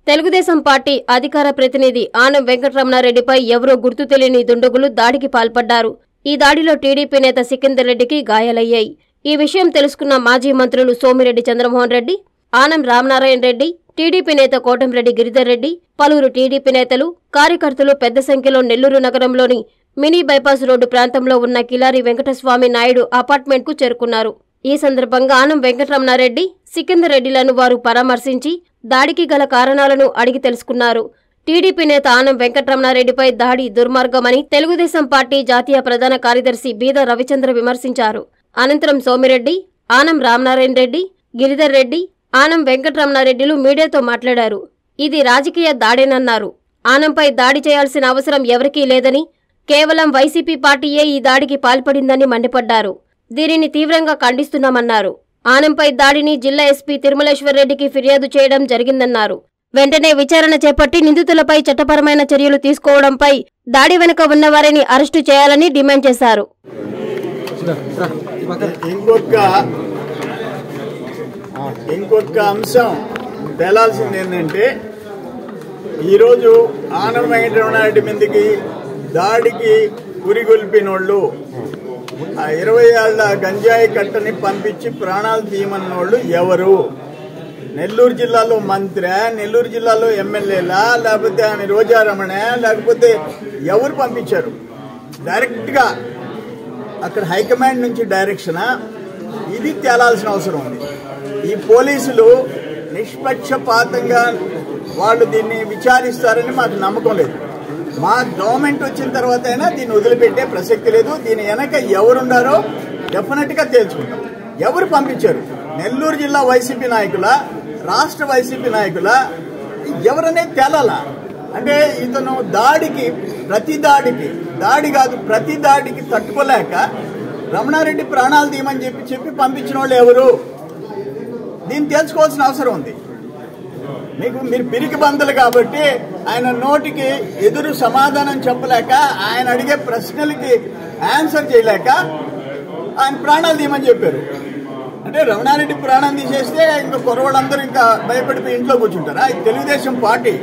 Telugu Desam party అధికార ప్రతినిధి ఆనం వెంకటరమణారెడ్డిపై ఎవరో గుర్తు తెలియని దుండగులు దాడికి పాల్పడ్డారు ఈ దాడిలో టీడీపీ నేత సికిందర్ రెడ్డికి గాయాలయ్యాయి ఈ విషయం తెలుసుకున్న మాజీ మంత్రులు సోమిరెడ్డి చంద్రమోహన్ రెడ్డి ఆనం రామనారాయణ రెడ్డి టీడీపీ నేత కోటంరెడ్డి గిరిధర్ రెడ్డి పలువురు టీడీపీ నేతలు కార్యకర్తలు పెద్ద సంఖ్యలో నెల్లూరు నగరంలోని మినీ బైపాస్ రోడ్డు ప్రాంతంలో ఉన్న కిలారి వెంకటస్వామి నాయుడు అపార్ట్మెంట్కు చేరుకున్నారు ఈ సందర్భంగా ఆనం వెంకటరమణారెడ్డి సికిందర్ రెడ్డిలను వారు పరామర్శించి దాడికి గల కారణాలను అడిగి తెలుసుకున్నారు టీడీపీ నేత ఆనం వెంకటరమణారెడ్డిపై దాడి దుర్మార్గమని తెలుగుదేశం పార్టీ జాతీయ ప్రధాన కార్యదర్శి బీద రవిచంద్ర విమర్శించారు అనంతరం సోమిరెడ్డి ఆనం రామనారాయణ రెడ్డి గిరిధర్ రెడ్డి ఆనం వెంకటరమణారెడ్డిలు మీడియాతో మాట్లాడారు ఇది రాజకీయ దాడేనన్నారు ఆనంపై దాడి చేయాల్సిన అవసరం ఎవరికీ లేదని కేవలం వైసీపీ పార్టీయే ఈ దాడికి పాల్పడిందని మండిపడ్డారు దీనిని తీవ్రంగా ఖండిస్తున్నామన్నారు ఆనంపై దాడిని జిల్లా ఎస్పీ తిరుమలేశ్వర్ రెడ్డికి ఫిర్యాదు చేయడం జరిగిందన్నారు వెంటనే విచారణ చేపట్టి నిందితులపై చట్టపరమైన చర్యలు తీసుకోవడంపై దాడి వెనుక ఉన్నవారిని అరెస్టు చేయాలని డిమాండ్ చేశారు ఇంకొక ఇంకొక అంశం తేలాల్సింది ఏంటంటే ఈరోజు ఆనం వెంకటరమణారెడ్డి మీదకి దాడికి ఉరిగొల్పినోళ్ళు ఆ ఇరవై ఏళ్ళ గంజాయి కట్టని పంపించి ప్రాణాలు తీయమన్నోళ్ళు ఎవరు నెల్లూరు జిల్లాలో మంత్రి నెల్లూరు జిల్లాలో ఎమ్మెల్యేలా లేకపోతే ఆమె రోజారమణ లేకపోతే ఎవరు పంపించారు డైరెక్ట్గా అక్కడ హైకమాండ్ నుంచి డైరెక్షనా ఇది తేలాల్సిన అవసరం ఉంది ఈ పోలీసులు నిష్పక్షపాతంగా వాళ్ళు దీన్ని విచారిస్తారని మాకు నమ్మకం లేదు మా గవర్నమెంట్ వచ్చిన తర్వాత అయినా దీన్ని వదిలిపెట్టే ప్రసక్తి లేదు దీని వెనక ఎవరున్నారో డెఫినెట్గా తేల్చుకుంటాం ఎవరు పంపించారు నెల్లూరు జిల్లా వైసీపీ నాయకుల రాష్ట్ర వైసీపీ నాయకుల ఎవరనేది తేలాలా అంటే ఇతను దాడికి ప్రతి దాడికి దాడి కాదు ప్రతి దాడికి తట్టుకోలేక రమణారెడ్డి ప్రాణాలు తీయమని చెప్పి చెప్పి పంపించిన వాళ్ళు ఎవరు దీన్ని తెలుసుకోవాల్సిన అవసరం ఉంది మీకు మీరు పిరికి బందులు కాబట్టి ఆయన నోటికి ఎదురు సమాధానం చెప్పలేక ఆయన అడిగే ప్రశ్నలకి ఆన్సర్ చేయలేక ఆయన ప్రాణాలు తీయమని చెప్పారు అంటే రమణారెడ్డి ప్రాణం తీసేస్తే ఇంకా కుర్రవాళ్ళందరూ ఇంకా భయపడిపోయి ఇంట్లో కూర్చుంటారా ఇది తెలుగుదేశం పార్టీ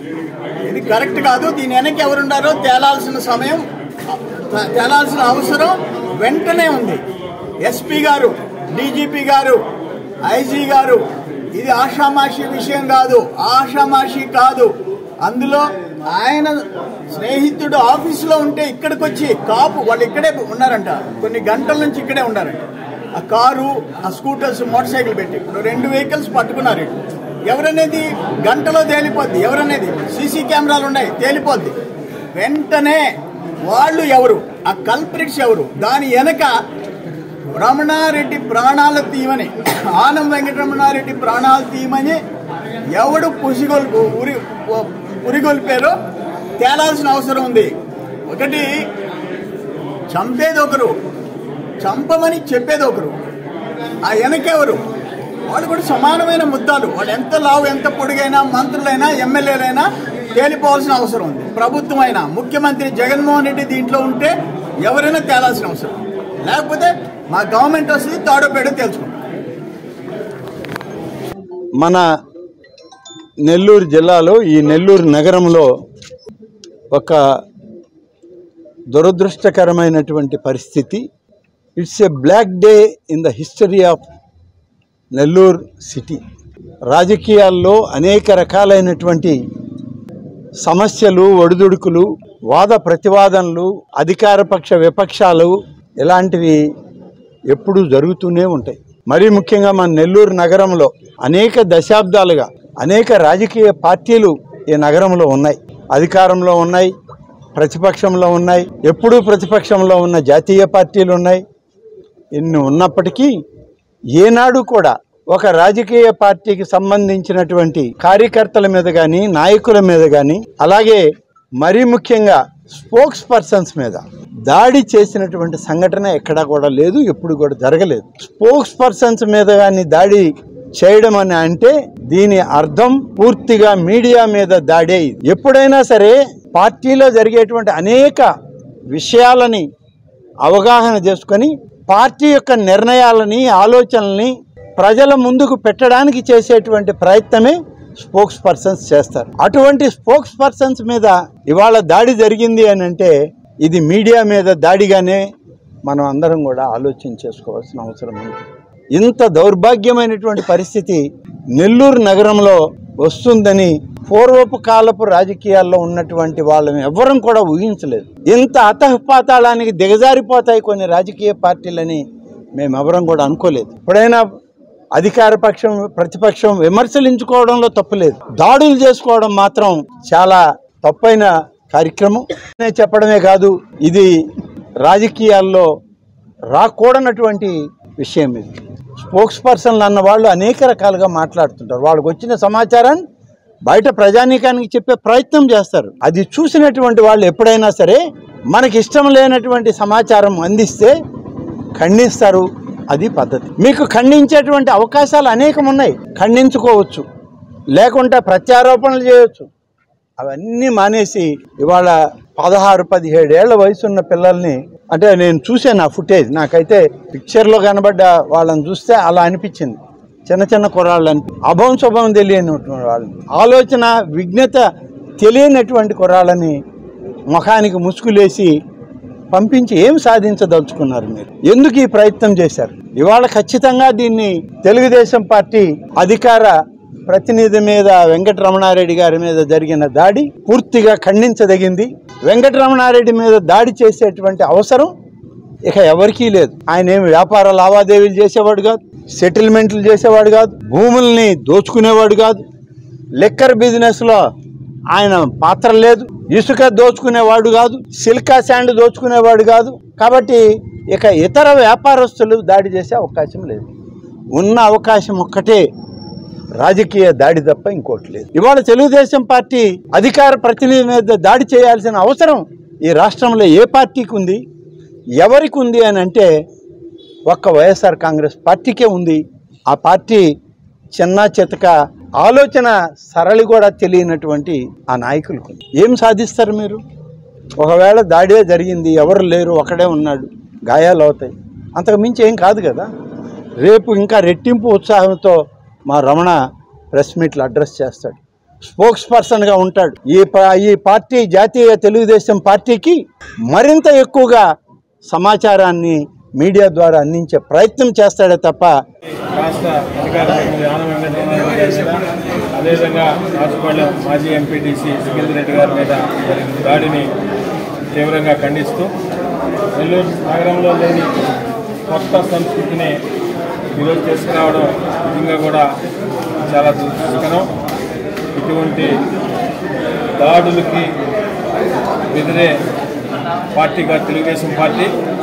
ఇది కరెక్ట్ కాదు దీని వెనక ఎవరున్నారో తేలాల్సిన సమయం తేలాల్సిన అవసరం వెంటనే ఉంది ఎస్పీ గారు డీజీపీ గారు ఐజీ గారు ఇది ఆషామాషి విషయం కాదు ఆషామాషి కాదు అందులో ఆయన స్నేహితుడు ఆఫీసులో ఉంటే ఇక్కడికి వచ్చి కాపు వాళ్ళు ఇక్కడే ఉన్నారంట కొన్ని గంటల నుంచి ఇక్కడే ఉన్నారంట ఆ కారు ఆ స్కూటర్స్ మోటార్ సైకిల్ పెట్టి ఇప్పుడు రెండు వెహికల్స్ పట్టుకున్నారు ఇటు. ఎవరనేది గంటలో తేలిపోద్ది ఎవరనేది సీసీ కెమెరాలు ఉన్నాయి తేలిపోద్ది వెంటనే వాళ్ళు ఎవరు ఆ కల్ప్రిట్స్ ఎవరు దాని వెనక రమణారెడ్డి ప్రాణాలు తీయమని ఆనం వెంకటరమణారెడ్డి ప్రాణాలు తీయమని ఎవడు పుసిగొల్పు ఉరి ఉరిగొల్పారో తేలాల్సిన అవసరం ఉంది ఒకటి చంపేది ఒకరు చంపమని చెప్పేది ఒకరు ఆ వెనకెవరు వాళ్ళు కూడా సమానమైన ముద్దాలు వాళ్ళు ఎంత లావు ఎంత పొడిగైనా మంత్రులైనా ఎమ్మెల్యేలైనా తేలిపోవాల్సిన అవసరం ఉంది ప్రభుత్వం అయినా ముఖ్యమంత్రి జగన్మోహన్ రెడ్డి దీంట్లో ఉంటే ఎవరైనా తేలాల్సిన అవసరం లేకపోతే మా గవర్నమెంట్ వస్తుంది తాడో పేడో తెలుసుకుంటాం మన నెల్లూరు జిల్లాలో ఈ నెల్లూరు నగరంలో ఒక దురదృష్టకరమైనటువంటి పరిస్థితి it's a black day in the history of Nellore city రాజకీయాల్లో అనేక రకాలైనటువంటి సమస్యలు ఒడిదుడుకులు వాద ప్రతివాదనలు అధికార పక్ష విపక్షాలు ఇలాంటివి ఎప్పుడూ జరుగుతూనే ఉంటాయి మరీ ముఖ్యంగా మన నెల్లూరు నగరంలో అనేక దశాబ్దాలుగా అనేక రాజకీయ పార్టీలు ఈ నగరంలో ఉన్నాయి అధికారంలో ఉన్నాయి ప్రతిపక్షంలో ఉన్నాయి ఎప్పుడూ ప్రతిపక్షంలో ఉన్న జాతీయ పార్టీలు ఉన్నాయి ఇన్ని ఉన్నప్పటికీ ఏనాడు కూడా ఒక రాజకీయ పార్టీకి సంబంధించినటువంటి కార్యకర్తల మీద కానీ నాయకుల మీద కానీ అలాగే మరీ ముఖ్యంగా స్పోక్స్ పర్సన్స్ మీద దాడి చేసినటువంటి సంఘటన ఎక్కడా కూడా లేదు ఎప్పుడు కూడా జరగలేదు స్పోక్స్ పర్సన్స్ మీద కానీ దాడి చేయడం అని అంటే దీని అర్థం పూర్తిగా మీడియా మీద దాడే ఇది. ఎప్పుడైనా సరే పార్టీలో జరిగేటువంటి అనేక విషయాలని అవగాహన చేసుకొని పార్టీ యొక్క నిర్ణయాలని ఆలోచనల్ని ప్రజల ముందుకు పెట్టడానికి చేసేటువంటి ప్రయత్నమే స్పోక్స్ పర్సన్స్ చేస్తారు అటువంటి స్పోక్స్ పర్సన్స్ మీద ఇవాళ దాడి జరిగింది అని అంటే ఇది మీడియా మీద దాడిగానే మనం అందరం కూడా ఆలోచన చేసుకోవాల్సిన అవసరం ఉంది ఇంత దౌర్భాగ్యమైనటువంటి పరిస్థితి నెల్లూరు నగరంలో వస్తుందని పూర్వపు కాలపు రాజకీయాల్లో ఉన్నటువంటి వాళ్ళని ఎవ్వరం కూడా ఊహించలేదు ఇంత అతహపాతాళానికి దిగజారిపోతాయి కొన్ని రాజకీయ పార్టీలని మేమెవరం కూడా అనుకోలేదు ఎప్పుడైనా అధికార పక్షం ప్రతిపక్షం విమర్శలించుకోవడంలో తప్పులేదు దాడులు చేసుకోవడం మాత్రం చాలా తప్పైన కార్యక్రమం నేను చెప్పడమే కాదు ఇది రాజకీయాల్లో రాకూడనటువంటి విషయం ఇది స్పోక్స్ పర్సన్లు అన్న వాళ్ళు అనేక రకాలుగా మాట్లాడుతుంటారు వాళ్ళకి వచ్చిన సమాచారాన్ని బయట ప్రజానీకానికి చెప్పే ప్రయత్నం చేస్తారు అది చూసినటువంటి వాళ్ళు ఎప్పుడైనా సరే మనకి ఇష్టం లేనటువంటి సమాచారం అందిస్తే ఖండిస్తారు అది పద్ధతి మీకు ఖండించేటువంటి అవకాశాలు అనేకం ఉన్నాయి ఖండించుకోవచ్చు లేకుంటే ప్రత్యారోపణలు చేయవచ్చు అవన్నీ మానేసి ఇవాళ పదహారు పదిహేడేళ్ల వయసున్న పిల్లల్ని అంటే నేను చూసాను ఆ ఫుటేజ్ నాకైతే పిక్చర్లో కనబడ్డ వాళ్ళని చూస్తే అలా అనిపించింది చిన్న చిన్న కుర్రాళ్ళు అనిపి అభం శుభం తెలియనటువంటి వాళ్ళని ఆలోచన విఘ్నత తెలియనటువంటి కుర్రాళ్ళని ముఖానికి ముసుగులేసి పంపించి ఏం సాధించదలుచుకున్నారు మీరు ఎందుకు ఈ ప్రయత్నం చేశారు ఇవాళ ఖచ్చితంగా దీన్ని తెలుగుదేశం పార్టీ అధికార ప్రతినిధి మీద వెంకటరమణారెడ్డి గారి మీద జరిగిన దాడి పూర్తిగా ఖండించదగింది వెంకటరమణారెడ్డి మీద దాడి చేసేటువంటి అవసరం ఇక ఎవరికీ లేదు ఆయన ఏమి వ్యాపార లావాదేవీలు చేసేవాడు కాదు సెటిల్మెంట్లు చేసేవాడు కాదు భూముల్ని దోచుకునేవాడు కాదు లిక్కర్ బిజినెస్లో ఆయన పాత్ర లేదు ఇసుక దోచుకునేవాడు కాదు సిల్కా శాండ్ దోచుకునేవాడు కాదు కాబట్టి ఇక ఇతర వ్యాపారస్తులు దాడి చేసే అవకాశం లేదు ఉన్న అవకాశం ఒక్కటే రాజకీయ దాడి తప్ప ఇంకోటి లేదు ఇవాళ తెలుగుదేశం పార్టీ అధికార ప్రతినిధి మీద దాడి చేయాల్సిన అవసరం ఈ రాష్ట్రంలో ఏ పార్టీకి ఉంది ఎవరికి ఉంది అని అంటే ఒక్క వైఎస్ఆర్ కాంగ్రెస్ పార్టీకే ఉంది ఆ పార్టీ చిన్న చితక ఆలోచన సరళి కూడా తెలియనటువంటి ఆ నాయకులకు ఉంది. ఏం సాధిస్తారు మీరు ఒకవేళ దాడే జరిగింది ఎవరు లేరు ఒకడే ఉన్నాడు గాయాలు అవుతాయి అంతకు మించి ఏం కాదు కదా రేపు ఇంకా రెట్టింపు ఉత్సాహంతో మా రమణ ప్రెస్ మీట్లు అడ్రస్ చేస్తాడు స్పోక్స్ పర్సన్గా ఉంటాడు ఈ ప- ఈ పార్టీ జాతీయ తెలుగుదేశం పార్టీకి మరింత ఎక్కువగా సమాచారాన్ని మీడియా ద్వారా అందించే ప్రయత్నం చేస్తాడే తప్ప రాష్ట్ర అధికార ప్రతినిధి ఆనం వెంకటరమణ గారి మీద అదేవిధంగా రాజుపాళ్యం మాజీ ఎంపీటీసీ సికింద్ర రెడ్డి గారి మీద జరిగిన దాడిని తీవ్రంగా ఖండిస్తూ నెల్లూరు నగరంలో లేని కొత్త సంస్కృతిని ఈరోజు తీసుకురావడం నిజంగా కూడా చాలా దుష్కరం ఇటువంటి దాడులకి ఎదిరే పార్టీగా తెలుగుదేశం పార్టీ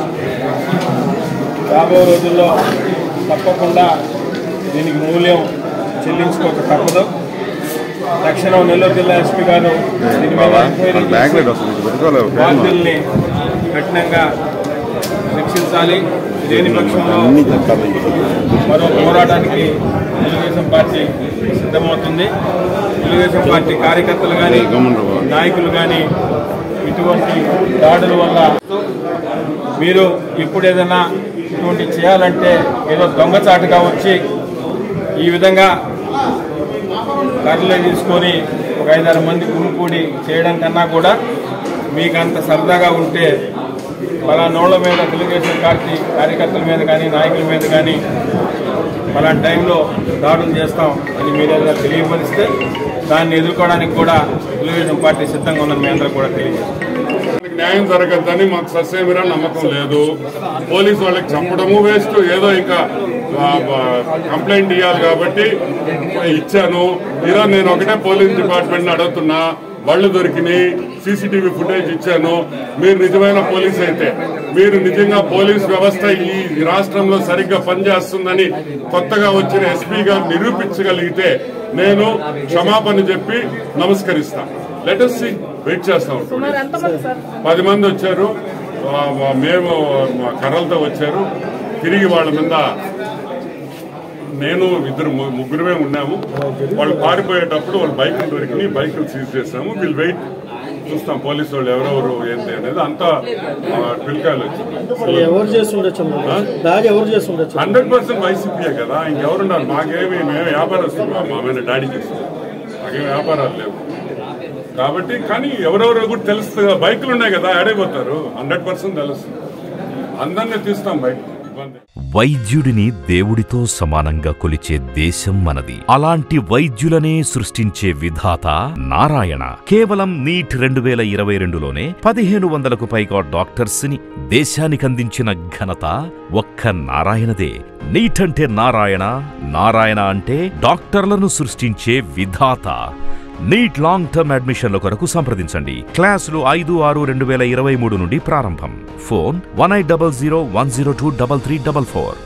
రాబో రోజుల్లో తప్పకుండా దీనికి మూల్యం చెల్లించుకోక తప్పదు తక్షణం నెల్లూరు జిల్లా ఎస్పీ గారు దీని మీద ఎంక్వైరీ బ్యాక్ చేసి లైట్ వస్తుంది పెట్టుకోవాలి బాధ్యుల్ని కఠినంగా శిక్షించాలి లేని పక్షంలో మరో పోరాటానికి తెలుగుదేశం పార్టీ సిద్ధమవుతుంది తెలుగుదేశం పార్టీ కార్యకర్తలు కానీ నాయకులు కానీ ఇటువంటి దాడుల వల్ల మీరు ఇప్పుడు ఏదైనా ఇటువంటి చేయాలంటే ఏదో దొంగచాటుగా వచ్చి ఈ విధంగా కర్రలు తీసుకొని ఒక ఐదారు మంది గుంపుకూడి చేయడం కన్నా కూడా మీకు అంత సరదాగా ఉంటే పలానోళ్ల మీద తెలుగుదేశం పార్టీ కార్యకర్తల మీద కానీ నాయకుల మీద కానీ పలాంటి టైంలో దాడులు చేస్తాం అని మీరు ఏదైనా తెలియపరిస్తే దాన్ని ఎదుర్కోవడానికి కూడా తెలుగుదేశం పార్టీ సిద్ధంగా ఉందని మీ అందరూ కూడా తెలియజేస్తాం న్యాయం జరగద్దని మాకు సస్యమిరా నమ్మకం లేదు పోలీసు వాళ్ళకి చంపడము వేస్ట్ ఏదో ఇంకా ఆ, ఆ, కంప్లైంట్ ఇవ్వాలి కాబట్టి ఇచ్చాను ఈరోజు నేను ఒకటే పోలీస్ డిపార్ట్మెంట్ అడుగుతున్నా బళ్ళు దొరికినాయి సీసీటీవీ ఫుటేజ్ ఇచ్చాను మీరు నిజమైన పోలీస్ అయితే మీరు నిజంగా పోలీస్ వ్యవస్థ ఈ రాష్ట్రంలో సరిగ్గా పనిచేస్తుందని కొత్తగా వచ్చిన ఎస్పీ గారు నిరూపించగలిగితే నేను క్షమాపణ చెప్పి నమస్కరిస్తా లెటస్ వెయిట్ చేస్తా ఉంటాం పది మంది వచ్చారు ఆ, ఆ, మేము మా కర్రలతో వచ్చారు తిరిగి వాళ్ళ మీద నేను ఇద్దరు ము- ముగ్గురమే ఉన్నాము వాళ్ళు పారిపోయేటప్పుడు వాళ్ళు బైకులు దొరికినాయి బైకులు సీజ్ చేసాము వీళ్ళు వెయిట్ చూస్తాం పోలీసు వాళ్ళు ఎవరెవరు ఏంటి అనేది అంతా ఆ, పిలకాయలు వచ్చింది ఎవరు చేస్తుండొచ్చు అమ్మా? దాడి ఎవరు చేస్తుండొచ్చు హండ్రెడ్ పర్సెంట్ వైసీపీయే కదా ఇంకెవరున్నారు మాకేమి మేము వ్యాపారస్తులు మా మీద డాడీ చేస్తాం నాకేం వ్యాపారాలు లేవు కాబట్టి కానీ ఎవరెవరో కూడా తెలుస్తుంది కదా బైకులు ఉన్నాయి కదా ఆడైపోతారు హండ్రెడ్ పర్సెంట్ తెలుస్తుంది అందరినీ తీస్తాం బైక్ ఇబ్బంది వైద్యుడిని దేవుడితో సమానంగా కొలిచే దేశం మనది అలాంటి వైద్యులనే సృష్టించే విధాత నారాయణ కేవలం నీట్ రెండు వేల ఇరవై రెండులోనే పదిహేను వందలకు పైగా డాక్టర్స్ ని దేశానికి అందించిన ఘనత ఒక్క నారాయణదే నీట్ అంటే నారాయణ నారాయణ అంటే డాక్టర్లను సృష్టించే విధాత నీట్ లాంగ్ టర్మ్ అడ్మిషన్ల కొరకు సంప్రదించండి క్లాసులు ఐదు ఆరు రెండు వేల ఇరవై మూడు నుండి ప్రారంభం phone one eight double zero one zero two double three double four